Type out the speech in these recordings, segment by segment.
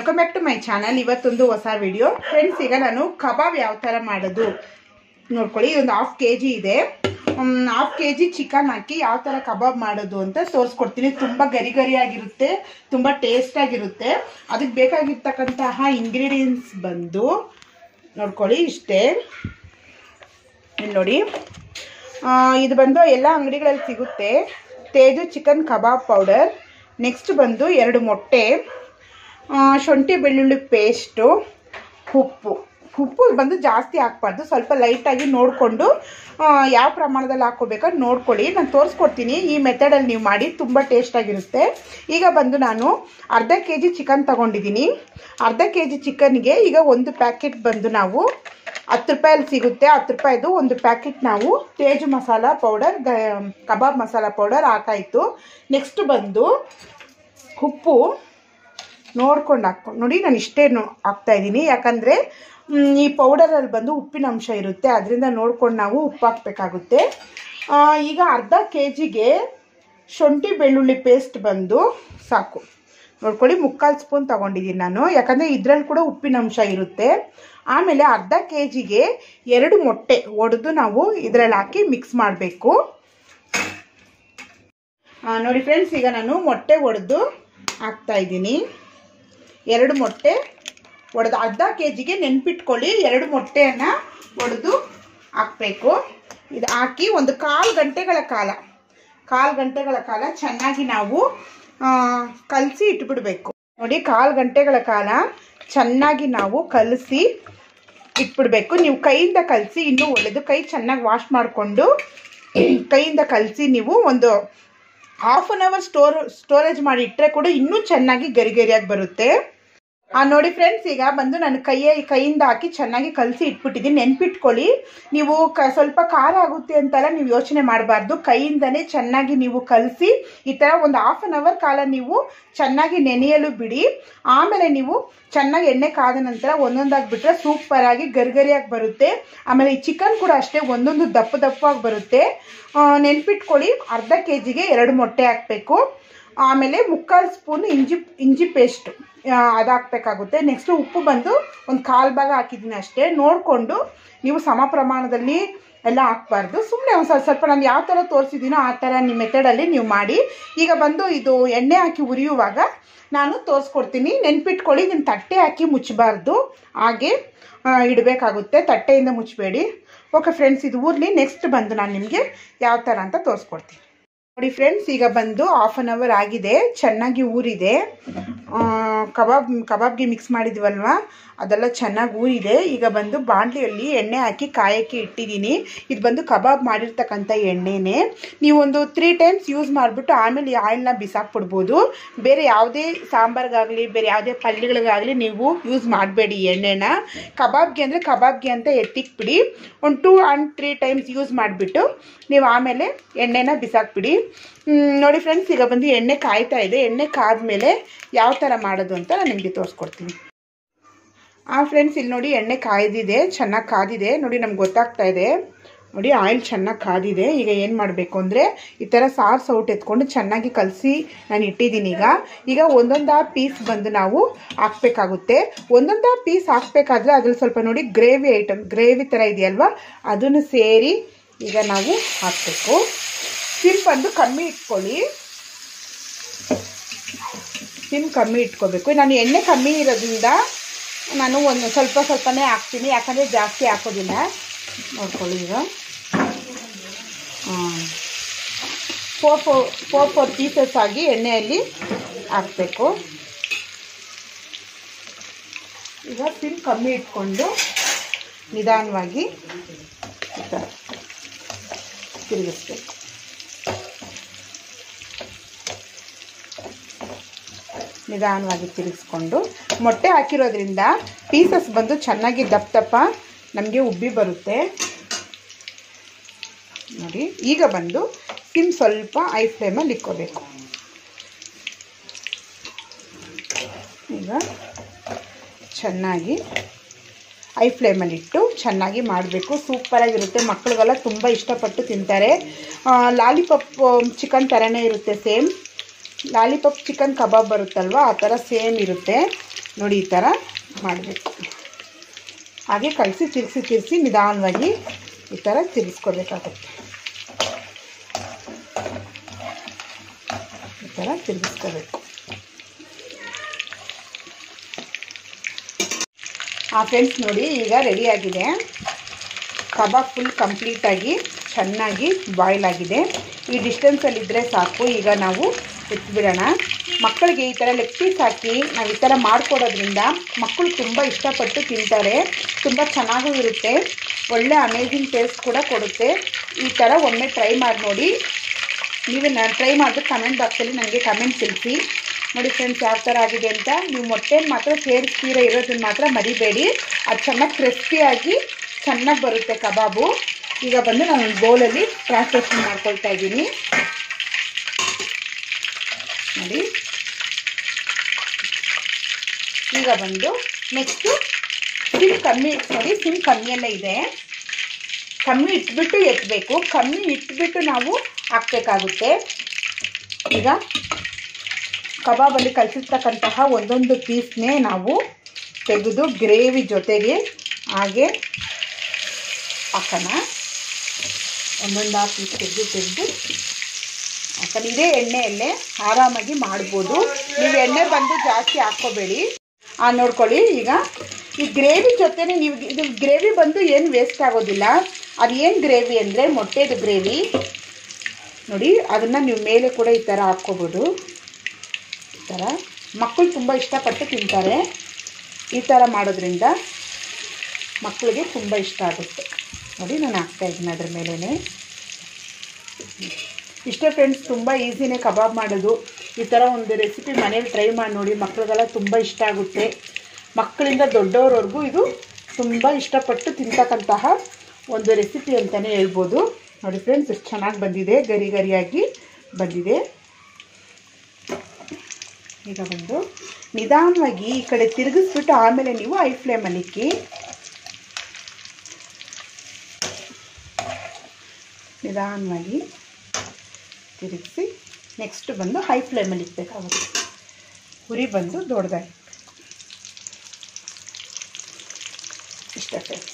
welcome back to my channel ಇವತ್ತೊಂದು ಹೊಸ video friends ಈಗ ನಾನು ಕಬಾಬ್ ಯಾವ ಥರ ಮಾಡೋದು ನೋಡ್ಕೊಳ್ಳಿ ಒಂದು ಹಾಫ್ ಕೆ ಜಿ ಇದೆ ಹಾಫ್ ಕೆ ಜಿ ಚಿಕನ್ ಹಾಕಿ ಯಾವ ಥರ ಕಬಾಬ್ ಮಾಡೋದು ಅಂತ ತೋರಿಸ್ಕೊಡ್ತೀನಿ ತುಂಬ ಗರಿ ಗರಿಯಾಗಿರುತ್ತೆ ತುಂಬ ಟೇಸ್ಟ್ ಆಗಿರುತ್ತೆ ಅದಕ್ಕೆ ಬೇಕಾಗಿರ್ತಕ್ಕಂತಹ ಇಂಗ್ರೀಡಿಯೆಂಟ್ಸ್ ಬಂದು ನೋಡ್ಕೊಳ್ಳಿ ಇಷ್ಟೇ ಇಲ್ಲಿ ನೋಡಿ ಆ, ಇದು ಬಂದು ಎಲ್ಲ ಅಂಗಡಿಗಳಲ್ಲಿ ಸಿಗುತ್ತೆ Teju chicken kebab powder next ಬಂದು ಎರಡು ಮೊಟ್ಟೆ ಆ, ಶುಂಠಿ ಬೆಳ್ಳುಳ್ಳಿ ಪೇಸ್ಟು ಉಪ್ಪು ಉಪ್ಪು ಬಂದು ಜಾಸ್ತಿ ಹಾಕ್ಬಾರ್ದು ಸ್ವಲ್ಪ ಲೈಟಾಗಿ ನೋಡಿಕೊಂಡು ಯಾವ ಪ್ರಮಾಣದಲ್ಲಿ ಹಾಕ್ಕೋಬೇಕಾದ್ರೆ ನೋಡ್ಕೊಳ್ಳಿ ನಾನು ತೋರಿಸ್ಕೊಡ್ತೀನಿ ಈ ಮೆಥಡಲ್ಲಿ ನೀವು ಮಾಡಿ ತುಂಬ ಟೇಸ್ಟಾಗಿರುತ್ತೆ ಈಗ ಬಂದು ನಾನು ಅರ್ಧ ಕೆ ಜಿ ಚಿಕನ್ ತಗೊಂಡಿದ್ದೀನಿ ಅರ್ಧ ಕೆ ಜಿ ಚಿಕನ್ಗೆ ಈಗ ಒಂದು ಪ್ಯಾಕೆಟ್ ಬಂದು ನಾವು ಹತ್ತು ರೂಪಾಯಲ್ಲಿ ಸಿಗುತ್ತೆ ಹತ್ತು ರೂಪಾಯಿದು ಒಂದು ಪ್ಯಾಕೆಟ್ ನಾವು ತೇಜು ಮಸಾಲ ಪೌಡರ್ ಗ ಕಬಾಬ್ ಮಸಾಲ ಪೌಡರ್ ಹಾಕಾಯಿತು ನೆಕ್ಸ್ಟ್ ಬಂದು ಉಪ್ಪು ನೋಡ್ಕೊಂಡು ಹಾಕ್ಕೊಂಡು ನೋಡಿ ನಾನು ಇಷ್ಟೇ ಹಾಕ್ತಾ ಇದ್ದೀನಿ ಯಾಕಂದರೆ ಈ ಪೌಡರಲ್ಲಿ ಬಂದು ಉಪ್ಪಿನ ಅಂಶ ಇರುತ್ತೆ ಅದರಿಂದ ನೋಡ್ಕೊಂಡು ನಾವು ಉಪ್ಪು ಹಾಕಬೇಕಾಗುತ್ತೆ ಈಗ ಅರ್ಧ ಕೆ ಜಿಗೆ ಶುಂಠಿ ಬೆಳ್ಳುಳ್ಳಿ ಪೇಸ್ಟ್ ಬಂದು ಸಾಕು ನೋಡ್ಕೊಳ್ಳಿ ಮುಕ್ಕಾಲು ಸ್ಪೂನ್ ತೊಗೊಂಡಿದ್ದೀನಿ ನಾನು ಯಾಕಂದರೆ ಇದರಲ್ಲಿ ಕೂಡ ಉಪ್ಪಿನ ಅಂಶ ಇರುತ್ತೆ ಆಮೇಲೆ ಅರ್ಧ ಕೆ ಜಿಗೆ ಎರಡು ಮೊಟ್ಟೆ ಒಡೆದು ನಾವು ಇದರಲ್ಲಿ ಹಾಕಿ ಮಿಕ್ಸ್ ಮಾಡಬೇಕು ನೋಡಿ ಫ್ರೆಂಡ್ಸ್ ಈಗ ನಾನು ಮೊಟ್ಟೆ ಒಡೆದು ಹಾಕ್ತಾ ಇದ್ದೀನಿ ಎರಡು ಮೊಟ್ಟೆ ಒಡೆದು ಅರ್ಧ ಕೆ ಜಿಗೆ ನೆನ್ಪಿಟ್ಕೊಳ್ಳಿ ಎರಡು ಮೊಟ್ಟೆಯನ್ನು ಒಡೆದು ಹಾಕಬೇಕು ಇದು ಹಾಕಿ ಒಂದು ಕಾಲು ಗಂಟೆಗಳ ಕಾಲ ಕಾಲು ಗಂಟೆಗಳ ಕಾಲ ಚೆನ್ನಾಗಿ ನಾವು ಕಲಸಿ ಇಟ್ಬಿಡಬೇಕು ನೋಡಿ ಕಾಲು ಗಂಟೆಗಳ ಕಾಲ ಚೆನ್ನಾಗಿ ನಾವು ಕಲಸಿ ಇಟ್ಬಿಡ್ಬೇಕು ನೀವು ಕೈಯಿಂದ ಕಲಸಿ ಇನ್ನೂ ಒಳ್ಳೆಯದು ಕೈ ಚೆನ್ನಾಗಿ ವಾಶ್ ಮಾಡಿಕೊಂಡು ಕೈಯಿಂದ ಕಲಸಿ ನೀವು ಒಂದು half an hour store storage ಮಾಡಿ ಇಟ್ಟರೆ ಕೂಡ ಇನ್ನೂ ಚೆನ್ನಾಗಿ ಗರಿ ಗರಿಯಾಗಿ ಬರುತ್ತೆ ಆ ನೋಡಿ ಫ್ರೆಂಡ್ಸ್ ಈಗ ಬಂದು ನಾನು ಕೈಯ ಕೈಯಿಂದ ಹಾಕಿ ಚೆನ್ನಾಗಿ ಕಲಸಿ ಇಟ್ಬಿಟ್ಟಿದ್ದೀನಿ ನೆನ್ಪಿಟ್ಕೊಳ್ಳಿ ನೀವು ಕ ಸ್ವಲ್ಪ ಖಾರ ಆಗುತ್ತೆ ಅಂತೆಲ್ಲ ನೀವು ಯೋಚನೆ ಮಾಡಬಾರ್ದು ಕೈಯಿಂದನೇ ಚೆನ್ನಾಗಿ ನೀವು ಕಲಸಿ ಈ ಥರ ಒಂದು ಹಾಫ್ ಅನ್ ಅವರ್ ಕಾಲ ನೀವು ಚೆನ್ನಾಗಿ ನೆನೆಯಲು ಬಿಡಿ ಆಮೇಲೆ ನೀವು ಚೆನ್ನಾಗಿ ಎಣ್ಣೆ ಕಾದ ನಂತರ ಒಂದೊಂದಾಗಿ ಬಿಟ್ಟರೆ ಸೂಪರಾಗಿ ಗರಿಗರಿಯಾಗಿ ಬರುತ್ತೆ ಆಮೇಲೆ ಈ ಚಿಕನ್ ಕೂಡ ಅಷ್ಟೇ ಒಂದೊಂದು ದಪ್ಪ ದಪ್ಪವಾಗಿ ಬರುತ್ತೆ ನೆನ್ಪಿಟ್ಕೊಳ್ಳಿ ಅರ್ಧ ಕೆ ಜಿಗೆ ಎರಡು ಮೊಟ್ಟೆ ಹಾಕಬೇಕು ಆಮೇಲೆ ಮುಕ್ಕಾಲು ಸ್ಪೂನ್ ಇಂಜಿ ಇಂಜಿ ಪೇಸ್ಟು ಅದು ಹಾಕ್ಬೇಕಾಗುತ್ತೆ ನೆಕ್ಸ್ಟು ಉಪ್ಪು ಬಂದು ಒಂದು ಕಾಲು ಭಾಗ ಹಾಕಿದ್ದೀನಿ ಅಷ್ಟೇ ನೋಡಿಕೊಂಡು ನೀವು ಸಮ ಪ್ರಮಾಣದಲ್ಲಿ ಎಲ್ಲ ಹಾಕ್ಬಾರ್ದು ಸುಮ್ಮನೆ ಒಂದು ಸ್ವಲ್ಪ ಸ್ವಲ್ಪ ನಾನು ಯಾವ ಥರ ತೋರಿಸಿದ್ದೀನೋ ಆ ಥರ ನಿಮ್ಮ ಮೆಥಡಲ್ಲಿ ನೀವು ಮಾಡಿ ಈಗ ಬಂದು ಇದು ಎಣ್ಣೆ ಹಾಕಿ ಉರಿಯುವಾಗ ನಾನು ತೋರಿಸ್ಕೊಡ್ತೀನಿ ನೆನ್ಪಿಟ್ಕೊಳ್ಳಿ ಇದನ್ನು ತಟ್ಟೆ ಹಾಕಿ ಮುಚ್ಚಬಾರ್ದು ಹಾಗೆ ಇಡಬೇಕಾಗುತ್ತೆ ತಟ್ಟೆಯಿಂದ ಮುಚ್ಚಬೇಡಿ ಓಕೆ ಫ್ರೆಂಡ್ಸ್ ಇದು ಊರ್ಲಿ ನೆಕ್ಸ್ಟ್ ಬಂದು ನಾನು ನಿಮಗೆ ಯಾವ ಥರ ಅಂತ ತೋರಿಸ್ಕೊಡ್ತೀನಿ ನೋಡಿ ಫ್ರೆಂಡ್ಸ್ ಈಗ ಬಂದು ಹಾಫ್ ಆನ್ ಅವರ್ ಆಗಿದೆ ಚೆನ್ನಾಗಿ ಊರಿದೆ ಕಬಾಬ್ ಕಬಾಬ್ಗೆ ಮಿಕ್ಸ್ ಮಾಡಿದ್ವಲ್ವ ಅದೆಲ್ಲ ಚೆನ್ನಾಗಿ ಊರಿದೆ ಈಗ ಬಂದು ಬಾಣಲಿಯಲ್ಲಿ ಎಣ್ಣೆ ಹಾಕಿ ಕಾಯೋಕ್ಕೆ ಇಟ್ಟಿದ್ದೀನಿ ಇದು ಬಂದು ಕಬಾಬ್ ಮಾಡಿರ್ತಕ್ಕಂಥ ಎಣ್ಣೆನೇ ನೀವು ಒಂದು ತ್ರೀ ಟೈಮ್ಸ್ ಯೂಸ್ ಮಾಡಿಬಿಟ್ಟು ಆಮೇಲೆ ಈ ಆಯಿಲ್ನ ಬಿಸಾಕ್ಬಿಡ್ಬೋದು ಬೇರೆ ಯಾವುದೇ ಸಾಂಬಾರ್ಗಾಗಲಿ ಬೇರೆ ಯಾವುದೇ ಪಲ್ಯಗಳಿಗಾಗಲಿ ನೀವು ಯೂಸ್ ಮಾಡಬೇಡಿ ಎಣ್ಣೆನ ಕಬಾಬ್ಗೆ ಅಂದರೆ ಕಬಾಬ್ಗೆ ಅಂತ ಎತ್ತಿಕ್ಬಿಡಿ ಒಂದು two and three times use ಮಾಡಿಬಿಟ್ಟು ನೀವು ಆಮೇಲೆ ಎಣ್ಣೆನ ಬಿಸಾಕ್ಬಿಡಿ ನೋಡಿ ಫ್ರೆಂಡ್ಸ್ ಈಗ ಬಂದು ಎಣ್ಣೆ ಕಾಯ್ತಾ ಇದೆ ಎಣ್ಣೆ ಕಾದ್ಮೇಲೆ ಯಾವ ಥರ ಮಾಡೋದು ಅಂತ ನಾನು ನಿಮಗೆ ತೋರಿಸ್ಕೊಡ್ತೀನಿ ಆ ಫ್ರೆಂಡ್ಸ್ ಇಲ್ಲಿ ನೋಡಿ ಎಣ್ಣೆ ಕಾಯ್ದಿದೆ ಚೆನ್ನಾಗಿ ಕಾದಿದೆ ನೋಡಿ ನಮ್ಗೆ ಗೊತ್ತಾಗ್ತಾ ಇದೆ ನೋಡಿ ಆಯಿಲ್ ಚೆನ್ನಾಗಿ ಕಾದಿದೆ ಈಗ ಏನು ಮಾಡಬೇಕು ಅಂದರೆ ಈ ಥರ ಸಾರು ಸೌಟ್ ಎತ್ಕೊಂಡು ಚೆನ್ನಾಗಿ ಕಲಸಿ ನಾನು ಇಟ್ಟಿದ್ದೀನಿ ಈಗ ಈಗ ಒಂದೊಂದು ಪೀಸ್ ಬಂದು ನಾವು ಹಾಕಬೇಕಾಗುತ್ತೆ ಒಂದೊಂದು ಪೀಸ್ ಹಾಕಬೇಕಾದ್ರೆ ಅದ್ರಲ್ಲಿ ಸ್ವಲ್ಪ ನೋಡಿ ಗ್ರೇವಿ ಐಟಮ್ ಗ್ರೇವಿ ಥರ ಇದೆಯಲ್ವಾ ಅದನ್ನು ಸೇರಿ ಈಗ ನಾವು ಹಾಕಬೇಕು ಸಿಮ್ ಬಂದು ಕಮ್ಮಿ ಇಟ್ಕೊಳ್ಳಿ ಸಿಮ್ ಕಮ್ಮಿ ಇಟ್ಕೋಬೇಕು ನಾನು ಎಣ್ಣೆ ಕಮ್ಮಿ ಇರೋದ್ರಿಂದ ನಾನು ಒಂದು ಸ್ವಲ್ಪ ಸ್ವಲ್ಪನೇ ಹಾಕ್ತೀನಿ ಯಾಕಂದರೆ ಜಾಸ್ತಿ ಹಾಕೋದಿಲ್ಲ ನೋಡ್ಕೊಳ್ಳಿ ಈಗ ಹಾಂ four four four four pieces ಆಗಿ ಎಣ್ಣೆಯಲ್ಲಿ ಹಾಕಬೇಕು ಈಗ ಸಿಮ್ ಕಮ್ಮಿ ಇಟ್ಕೊಂಡು ನಿಧಾನವಾಗಿ ಈ ಥರ ತಿರುಗಿಸ್ಬೇಕು ನಿಧಾನವಾಗಿ ತಿರುಗಿಸ್ಕೊಂಡು ಮೊಟ್ಟೆ ಹಾಕಿರೋದ್ರಿಂದ ಪೀಸಸ್ ಬಂದು ಚೆನ್ನಾಗಿ ದಪ್ಪ ದಪ್ಪ ನಮಗೆ ಉಬ್ಬಿ ಬರುತ್ತೆ ನೋಡಿ ಈಗ ಬಂದು ಸಿಮ್ ಸ್ವಲ್ಪ ಐ ಫ್ಲೇಮಲ್ಲಿ ಇಕ್ಕೋಬೇಕು ಈಗ ಚೆನ್ನಾಗಿ ಐ ಫ್ಲೇಮಲ್ಲಿ ಇಟ್ಟು ಚೆನ್ನಾಗಿ ಮಾಡಬೇಕು ಸೂಪರಾಗಿರುತ್ತೆ ಮಕ್ಕಳಿಗೆಲ್ಲ ತುಂಬ ಇಷ್ಟಪಟ್ಟು ತಿಂತಾರೆ ಲಾಲಿಪಾಪ್ ಚಿಕನ್ ಥರನೇ ಇರುತ್ತೆ ಸೇಮ್ ಲಾಲಿಪಾಪ್ ಚಿಕನ್ ಕಬಾಬ್ ಬರುತ್ತಲ್ವ ಆ ಥರ ಸೇಮ್ ಇರುತ್ತೆ ನೋಡಿ ಈ ಥರ ಮಾಡಬೇಕು ಹಾಗೆ ಕಲಸಿ ತಿರ್ಸಿ ತಿರ್ಸಿ ನಿಧಾನವಾಗಿ ಈ ಥರ ತಿರ್ಗಿಸ್ಕೋಬೇಕಾಗುತ್ತೆ ಈ ಥರ ತಿರುಗಿಸ್ಕೋಬೇಕು ಆ ಫ್ರೆಂಡ್ಸ್ ನೋಡಿ ಈಗ ರೆಡಿಯಾಗಿದೆ ಕಬಾಬ್ ಫುಲ್ ಕಂಪ್ಲೀಟಾಗಿ ಚೆನ್ನಾಗಿ ಬಾಯ್ಲ್ ಆಗಿದೆ ಈ ಡಿಸ್ಟೆನ್ಸಲ್ಲಿದ್ದರೆ ಸಾಕು ಈಗ ನಾವು ಎತ್ಬಿಡೋಣ ಮಕ್ಕಳಿಗೆ ಈ ಥರ ಲೆಗ್ ಪೀಸ್ ಹಾಕಿ ನಾವು ಈ ಥರ ಮಾಡಿಕೊಡೋದ್ರಿಂದ ಮಕ್ಕಳು ತುಂಬ ಇಷ್ಟಪಟ್ಟು ತಿಂತಾರೆ ತುಂಬ ಚೆನ್ನಾಗೂ ಇರುತ್ತೆ ಒಳ್ಳೆ ಅಮೇಝಿಂಗ್ ಟೇಸ್ಟ್ ಕೂಡ ಕೊಡುತ್ತೆ ಈ ಥರ ಒಮ್ಮೆ ಟ್ರೈ ಮಾಡಿ ನೋಡಿ ನೀವು ನಾನು ಟ್ರೈ ಮಾಡಿದ್ರೆ ಕಮೆಂಟ್ ಬಾಕ್ಸಲ್ಲಿ ನನಗೆ ಕಮೆಂಟ್ ತಿಳಿಸಿ ನೋಡಿ ಫ್ರೆಂಡ್ಸ್ ಯಾವ ಥರ ಆಗಿದೆ ಅಂತ ನೀವು ಮೊಟ್ಟೆ ಮಾತ್ರ ಸೇರಿಸ್ತೀರ ಇರೋದನ್ನ ಮಾತ್ರ ಮರಿಬೇಡಿ ಅದು ಚೆನ್ನಾಗಿ ಕ್ರಿಸ್ಪಿಯಾಗಿ ಚೆನ್ನಾಗಿ ಬರುತ್ತೆ ಕಬಾಬು ಈಗ ಬಂದು ನಾನು ಒಂದು ಬೌಲಲ್ಲಿ ಟ್ರಾನ್ಸ್ಲೇಷನ್ ಮಾಡ್ಕೊಳ್ತಾ ಇದ್ದೀನಿ ನೋಡಿ ಈಗ ಬಂದು ನೆಕ್ಸ್ಟು ಸಿಮ್ ಕಮ್ಮಿ ನೋಡಿ ಸಿಮ್ ಕಮ್ಮಿಯಲ್ಲೇ ಇದೆ ಕಮ್ಮಿ ಇಟ್ಬಿಟ್ಟು ಎತ್ತಬೇಕು ಕಮ್ಮಿ ಇಟ್ಬಿಟ್ಟು ನಾವು ಹಾಕಬೇಕಾಗುತ್ತೆ ಈಗ ಕಬಾಬಲ್ಲಿ ಕಲಿಸಿರ್ತಕ್ಕಂತಹ ಒಂದೊಂದು ಪೀಸ್ನೇ ನಾವು ತೆಗೆದು ಗ್ರೇವಿ ಜೊತೆಗೆ ಹಾಗೆ ಹಾಕೋಣ ಒಂದೊಂದು ಆ ಪೀಸ್ ತೆಗೆದು ತೆಗೆದು ಹಾಕೋಣ ಇದೇ ಎಣ್ಣೆಯಲ್ಲೇ ಆರಾಮಾಗಿ ಮಾಡ್ಬೋದು ನೀವು ಎಣ್ಣೆ ಬಂದು ಜಾಸ್ತಿ ಹಾಕ್ಕೋಬೇಡಿ ಆ ನೋಡ್ಕೊಳ್ಳಿ ಈಗ ಈ ಗ್ರೇವಿ ಜೊತೆನೆ ನೀವು ಇದು ಗ್ರೇವಿ ಬಂದು ಏನು ವೇಸ್ಟ್ ಆಗೋದಿಲ್ಲ ಅದು ಏನು ಗ್ರೇವಿ ಅಂದರೆ ಮೊಟ್ಟೆದು ಗ್ರೇವಿ ನೋಡಿ ಅದನ್ನು ನೀವು ಮೇಲೆ ಕೂಡ ಈ ಥರ ಹಾಕ್ಕೋಬೋದು ಈ ಥರ ಮಕ್ಕಳು ತುಂಬ ಇಷ್ಟಪಟ್ಟು ತಿಂತಾರೆ ಈ ಥರ ಮಾಡೋದ್ರಿಂದ ಮಕ್ಕಳಿಗೆ ತುಂಬ ಇಷ್ಟ ಆಗುತ್ತೆ ನೋಡಿ ನಾನು ಹಾಕ್ತಾಯಿದ್ದೀನಿ ಅದ್ರ ಮೇಲೇ ಇಷ್ಟೇ ಫ್ರೆಂಡ್ಸ್ ತುಂಬ ಈಸಿನೇ ಕಬಾಬ್ ಮಾಡೋದು ಈ ಥರ ಒಂದು ರೆಸಿಪಿ ಮನೇಲಿ ಟ್ರೈ ಮಾಡಿ ನೋಡಿ ಮಕ್ಕಳಿಗೆಲ್ಲ ತುಂಬ ಇಷ್ಟ ಆಗುತ್ತೆ ಮಕ್ಕಳಿಂದ ದೊಡ್ಡವ್ರವರೆಗೂ ಇದು ತುಂಬ ಇಷ್ಟಪಟ್ಟು ತಿಂತಕ್ಕಂತಹ ಒಂದು ರೆಸಿಪಿ ಅಂತಲೇ ಹೇಳ್ಬೋದು ನೋಡಿ ಫ್ರೆಂಡ್ಸ್ ಎಷ್ಟು ಚೆನ್ನಾಗಿ ಬಂದಿದೆ ಗರಿ ಗರಿಯಾಗಿ ಬಂದಿದೆ ಈಗ ಬಂದು ನಿಧಾನವಾಗಿ ಈ ಕಡೆ ತಿರುಗಿಸ್ಬಿಟ್ಟು ಆಮೇಲೆ ನೀವು ಐ ಫ್ಲೇಮಲ್ಲಿ ಇಕ್ಕಿ ನಿಧಾನವಾಗಿ ತಿರುಗಿಸಿ ನೆಕ್ಸ್ಟ್ ಬಂದು ಹೈ ಫ್ಲೇಮಲ್ಲಿ ಇಕ್ಬೇಕಾಗುತ್ತೆ ಉರಿ ಬಂದು ದೊಡ್ಡದಾಗಿ ಇಷ್ಟ ಫ್ರೆಂಡ್ಸ್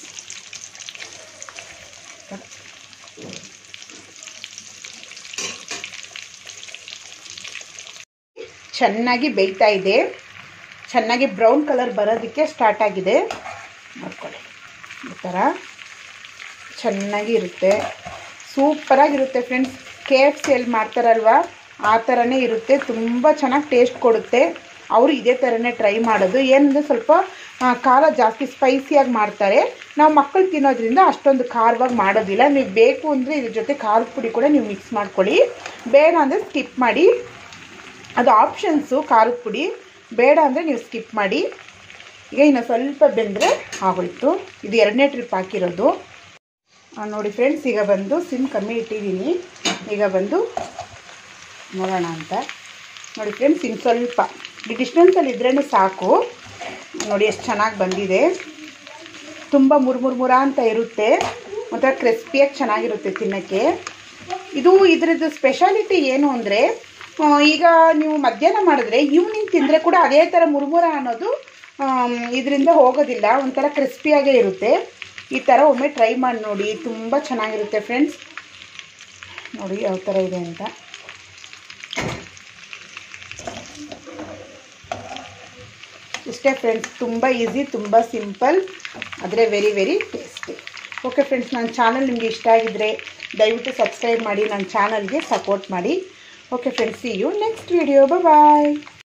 ಚೆನ್ನಾಗಿ ಬೇಯ್ತಾ ಇದೆ ಚೆನ್ನಾಗಿ ಬ್ರೌನ್ ಕಲರ್ ಬರೋದಕ್ಕೆ ಸ್ಟಾರ್ಟ್ ಆಗಿದೆ ನೋಡ್ಕೊಳ್ಳಿ ಈ ಥರ ಚೆನ್ನಾಗಿ ಇರುತ್ತೆ ಸೂಪರಾಗಿರುತ್ತೆ ಫ್ರೆಂಡ್ಸ್ ಕೆ ಎಫ್ ಸಿ ಎಲ್ಲಿ ಮಾಡ್ತಾರಲ್ವ ಆ ಥರನೇ ಇರುತ್ತೆ ತುಂಬ ಚೆನ್ನಾಗಿ ಟೇಸ್ಟ್ ಕೊಡುತ್ತೆ ಅವರು ಇದೇ ಥರನೇ ಟ್ರೈ ಮಾಡೋದು ಏನಂದರೆ ಸ್ವಲ್ಪ ಆ, ಖಾರ ಜಾಸ್ತಿ ಸ್ಪೈಸಿಯಾಗಿ ಮಾಡ್ತಾರೆ ನಾವು ಮಕ್ಕಳು ತಿನ್ನೋದ್ರಿಂದ ಅಷ್ಟೊಂದು ಖಾರವಾಗಿ ಮಾಡೋದಿಲ್ಲ ನೀವು ಬೇಕು ಅಂದರೆ ಇದ್ರ ಜೊತೆ ಖಾರದ ಪುಡಿ ಕೂಡ ನೀವು ಮಿಕ್ಸ್ ಮಾಡ್ಕೊಳ್ಳಿ ಬೇಡ ಅಂದರೆ ಸ್ಕಿಪ್ ಮಾಡಿ ಅದು ಆಪ್ಷನ್ಸು ಖಾರದ ಪುಡಿ ಬೇಡ ಅಂದರೆ ನೀವು ಸ್ಕಿಪ್ ಮಾಡಿ ಈಗ ಇನ್ನು ಸ್ವಲ್ಪ ಬೆಂದರೆ ಆಗೋಯ್ತು ಇದು ಎರಡನೇ ಟ್ರಿಪ್ ಹಾಕಿರೋದು ಆ, ನೋಡಿ ಫ್ರೆಂಡ್ಸ್ ಈಗ ಬಂದು ಸಿಮ್ ಕಮ್ಮಿ ಇಟ್ಟಿದ್ದೀನಿ ಈಗ ಬಂದು ನೋಡೋಣ ಅಂತ ನೋಡಿ ಫ್ರೆಂಡ್ಸ್ ಇನ್ನು ಸ್ವಲ್ಪ ಈ ಡಿಸ್ಟೆನ್ಸಲ್ಲಿ ಇದ್ರೇ ಸಾಕು ನೋಡಿ ಎಷ್ಟು ಚೆನ್ನಾಗಿ ಬಂದಿದೆ ತುಂಬ ಮುರ್ಮುರ್ ಮುರ ಅಂತ ಇರುತ್ತೆ ಒಂಥರ ಕ್ರಿಸ್ಪಿಯಾಗಿ ಚೆನ್ನಾಗಿರುತ್ತೆ ತಿನ್ನೋಕ್ಕೆ ಇದು ಇದ್ರದ್ದು ಸ್ಪೆಷಾಲಿಟಿ ಏನು ಅಂದರೆ ಈಗ ನೀವು ಮಧ್ಯಾಹ್ನ ಮಾಡಿದ್ರೆ ಈವ್ನಿಂಗ್ ತಿಂದರೆ ಕೂಡ ಅದೇ ಥರ ಮುರುಮುರ ಅನ್ನೋದು ಇದರಿಂದ ಹೋಗೋದಿಲ್ಲ ಒಂಥರ ಕ್ರಿಸ್ಪಿಯಾಗೇ ಇರುತ್ತೆ ಈ ಥರ ಒಮ್ಮೆ ಟ್ರೈ ಮಾಡಿ ನೋಡಿ ತುಂಬ ಚೆನ್ನಾಗಿರುತ್ತೆ ಫ್ರೆಂಡ್ಸ್ ನೋಡಿ ಯಾವ ಥರ ಇದೆ ಅಂತ ಇಷ್ಟೇ ಫ್ರೆಂಡ್ಸ್ ತುಂಬ ಈಸಿ ತುಂಬ ಸಿಂಪಲ್ ಆದರೆ very very tasty okay friends ನನ್ನ ಚಾನಲ್ ನಿಮಗೆ ಇಷ್ಟ ಆಗಿದ್ದರೆ ದಯವಿಟ್ಟು ಸಬ್ಸ್ಕ್ರೈಬ್ ಮಾಡಿ ನನ್ನ ಚಾನಲ್ಗೆ ಸಪೋರ್ಟ್ ಮಾಡಿ okay friends see you next video bye